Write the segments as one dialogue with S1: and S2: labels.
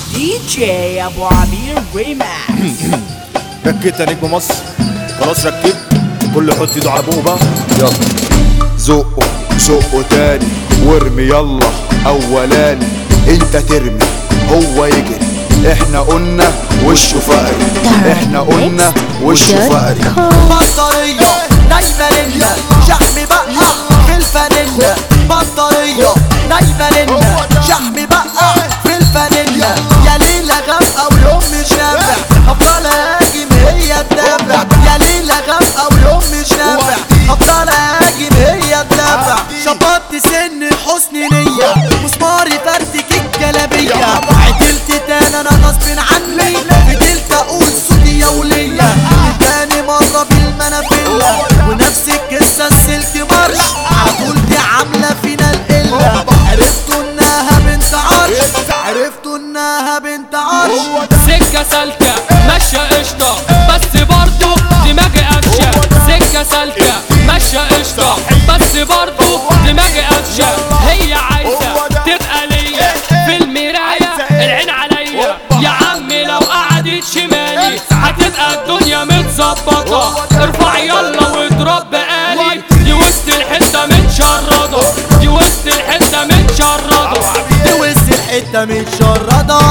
S1: دي جي ابو عبير ريماكس
S2: ركبت يا نجم مصر خلاص ركبت كل يحط ايده على بقه بقى يلا
S3: زقه زقه تاني وارمي يلا اولاني انت ترمي هو يجري احنا قلنا وشه فقري احنا قلنا وشه فقري
S4: بطارية نايمة لنا شحم بقى في الفانيلا بطارية نايمة لنا شحم بقى في الفانيلا يا ليلة غامقة ويوم مش نافع افضل اهاجم هي تدافع يا ليلة غامقة ويوم مش نافع افضل اهاجم هي تدافع شبطت سن الحسن ليا مسماري فرتك الجلابية عدلت تاني انا غصب عني فضلت اقول صوتي يا ولية تاني مرة بالمنافلة ونفس القصة السلك مرش عقولتي عاملة فينا القلة عرفتوا انها بنت عرش عرفتوا انها بنت عرش
S5: سكة سالكة ماشية قشطة بس برضو دماغي قفشة سكة سالكة ماشية قشطة بس برضو دماغي قفشة هي عايزة تبقى ليا في المراية العين عليا يا عمي لو قعدت شمالي هتبقى الدنيا متظبطة ارفع يلا واضرب بقالي دي وسط الحتة متشردة دي وسط الحتة متشردة
S4: دي وسط الحتة متشردة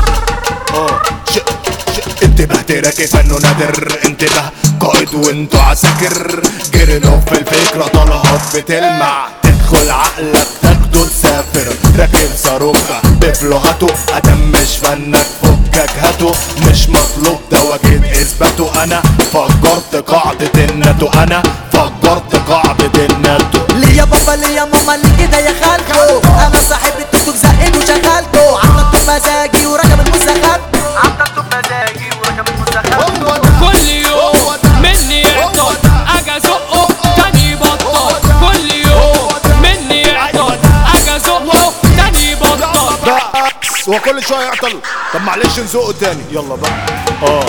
S2: اه شق شق انتبه تراكي فنه نادر انتبه قائد وانتو عساكر جرنوا في الفكرة طلعت بتلمع تدخل عقلك تاخده تسافر راكب صاروخة بفلوهاته ادم مش فنك فكك هاته مش مطلوب تواجد اثباته انا فجرت قاعدة الناتو انا فجرت قاعدة الناتو
S4: ليا بابا ليا ماما اللي كده يا خالته انا صاحب التوك توك زقته وشغلته عملته بمزاجي وركب المسخات عملته بمزاجي وركب المسخات
S5: كل يوم مني يعطل اجي ازقه تاني يبطل كل يوم مني يعطل اجي ازقه تاني يبطل
S2: بس هو كل شويه يعطل طب معلش نزقه تاني يلا بقى اه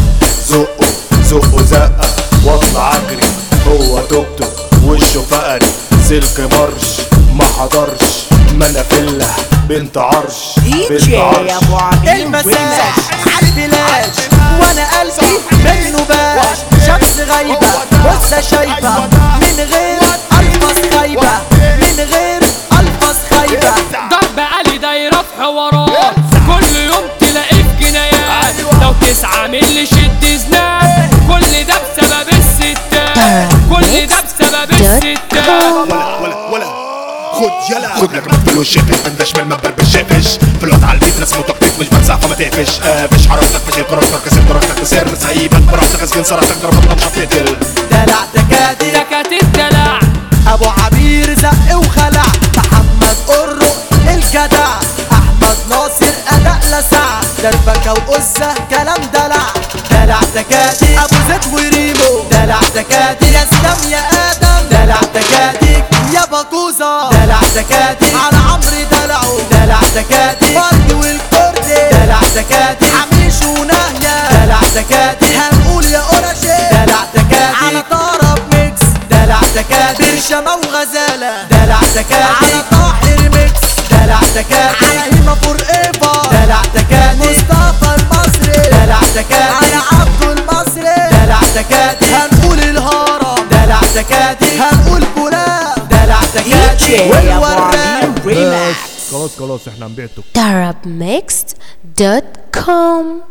S2: زقه زقه زقه واطلع اجري هو توك توك وشه فقري سلك مرش ما حضرش منافله بنت عرش
S1: دي
S2: بنت
S1: جي
S2: عرش
S1: ابو عبير
S4: المساج
S1: ريماكس
S4: عالبلاش وانا قلبي منه باش شمس غايبة بصة شايبة من غير الفاظ خايبة من غير الفاظ خايبة
S5: ضرب علي دايرة في حوارات كل يوم تلاقي في جنايات لو تسعى من اللي شد زناد كل ده بسبب الستات كل ده بسبب الستات
S2: ولا ولا ولا خد يلا خد لك في الوش شفش انت شمال ما بربش شفش في الوقت على البيت رسم وتقطيع مش بنسى فما تقفش قافش حركتك فشل قرارتك كسبت درجتك سر سايبك براحتك اسجن صراحتك ضربتك مش هتقتل
S4: دلع تكاتي
S5: سكت الدلع
S4: ابو عبير زق وخلع محمد قرو الجدع احمد ناصر اداء لسع دربكة وقزة كلام دلع دلع تكاتي ابو زيد وريمو دلع تكاتي يا اسلام يا ادم دلع تكاتي يا بكوزة دلع تكاتي على عمرو دلعو دلع تكاتي فرد والكردي دلع تكاتي حميش ونهية دلع تكاتي هنقول يا قرشي دلع تكاتي على طرب ميكس دلع تكاتي برشمة وغزالة دلع تكاتي على طاحر ميكس دلع تكاتي على هيما فور ايفا دلع تكاتي مصطفى المصري دلع تكاتي على عبد المصري دلع تكاتي هنقول الهرم دلع تكاتي هنقول كلاب دلع
S1: دي
S4: تكاتي
S1: جي ابو
S4: والوراد
S1: عبير ريماكس
S2: خلاص خلاص احنا هنبيع التوك
S6: darabmixed.com